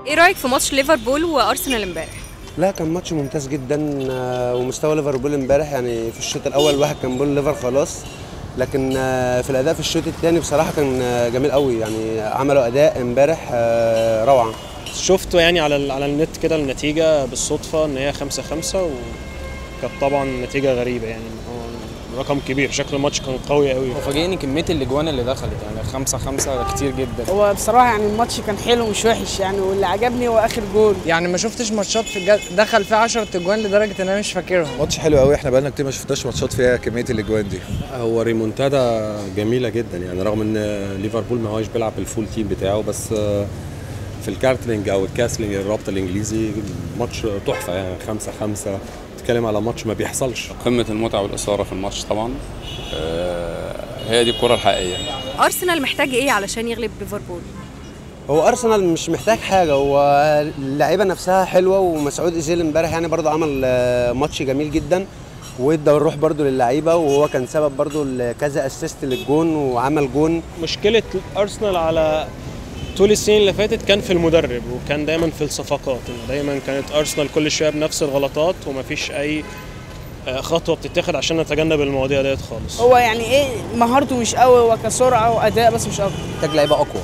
ايه رايك في ماتش ليفربول وارسنال امبارح لا كان ماتش ممتاز جدا آه، ومستوى ليفربول امبارح يعني في الشوط الاول الواحد كان بيقول ليفر خلاص لكن آه، في الاداء في الشوط الثاني بصراحه كان آه، جميل قوي يعني عملوا اداء امبارح آه، روعه شفته يعني على ال- على النت كده النتيجة بالصدفة إن هي خمسة خمسة وكانت طبعا نتيجة غريبة يعني هو رقم كبير شكل الماتش كان قوي قوي هو فاجئني كميه الاجوان اللي دخلت يعني خمسة خمسة ده كتير جدا هو بصراحة يعني الماتش كان حلو مش وحش يعني واللي عجبني هو آخر جول يعني ما شفتش ماتشات في الجد دخل فيها 10 اجوان لدرجه ان انا مش فاكرهم ماتش حلو قوي احنا بقالنا كتير ما شفناش ماتشات فيها كميه الاجوان دي هو ريمونتادا جميله جدا يعني رغم ان ليفربول ما هوش بيلعب بالفول تيم بتاعه بس في الكارتلينج او الكاسلينج الرابط الانجليزي ماتش تحفه يعني خمسة خمسة تتكلم على ماتش ما بيحصلش قمة المتعة والإثارة في الماتش طبعا آه، هي دي الكرة الحقيقية ارسنال محتاج ايه علشان يغلب ليفربول هو ارسنال مش محتاج حاجه هو اللعيبه نفسها حلوه ومسعود اوزيل امبارح يعني برضه عمل آه، ماتش جميل جدا وادى الروح برضه للعيبه وهو كان سبب برضه لكذا اسيست للجون وعمل جون مشكلة أرسنال على طول السنين اللي فاتت كان في المدرب وكان دايما في الصفقات إن دايما كانت أرسنال كل شوية بنفس الغلطات ومفيش أي آه، خطوة بتتاخد عشان نتجنب المواضيع ديت خالص هو يعني إيه مهارته مش قوي هو كسرعة وأداء بس مش أكتر محتاج لعيبه اقوى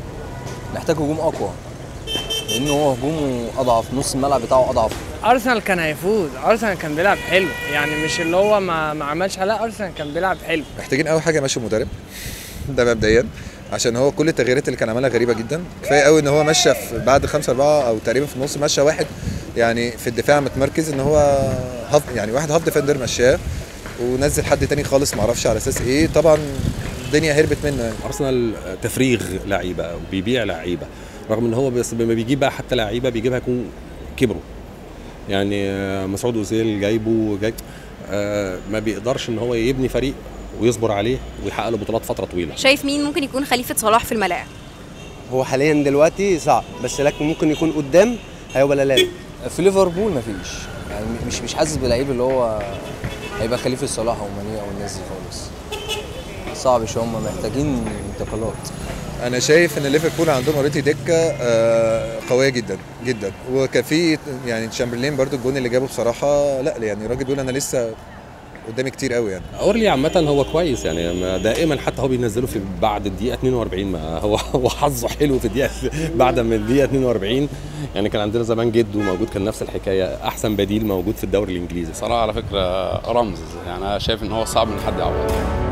محتاج هجوم اقوى لان هو هجومه اضعف نص الملعب بتاعه اضعف ارسنال كان هيفوز ارسنال كان بيلعب حلو يعني مش اللي هو ما, ما عملش لا ارسنال كان بيلعب حلو محتاجين اول حاجه مشي مدرب ده مبدئيا عشان هو كل التغييرات اللي كان عملها غريبه جدا كفايه قوي ان هو مشى في بعد 5 4 او تقريبا في النص مشى واحد يعني في الدفاع متمركز ان هو هاف يعني واحد هاف ديفندر مشاه ونزل حد تاني خالص ما اعرفش على اساس ايه طبعا الدنيا هربت منه يعني. ارسنال تفريغ لعيبه وبيبيع لعيبه رغم ان هو بس لما بيجيب بقى حتى لعيبه بيجيبها يكون كبروا يعني آه، مسعود اوزيل جايبه جاي آه، ما بيقدرش ان هو يبني فريق ويصبر عليه ويحقق له بطولات فتره طويله شايف مين ممكن يكون خليفه صلاح في الملاعب هو حاليا دلوقتي صعب بس لكن ممكن يكون قدام هيبقى لالان في ليفربول مفيش يعني مش مش حاسس بلعيب اللي هو هيبقى خليفه صلاح او ماني او الناس دي خالص صعب شويه هم محتاجين انتقالات انا شايف ان ليفربول عندهم اوريدي دكه آه، قويه جدا جدا وكان في يعني تشامبرلين برضو الجون اللي جابه بصراحه لا يعني الراجل بيقول انا لسه قدامي كتير قوي يعني اورلي عامة هو كويس يعني ما دائما حتى هو بينزله في بعد الدقيقة 42 ما هو هو حظه حلو في الدقيقة بعد من الدقيقة 42 يعني كان عندنا زمان جدو موجود كان نفس الحكاية أحسن بديل موجود في الدوري الإنجليزي صراحة على فكرة رمز يعني أنا شايف إن هو صعب إن حد يعوضه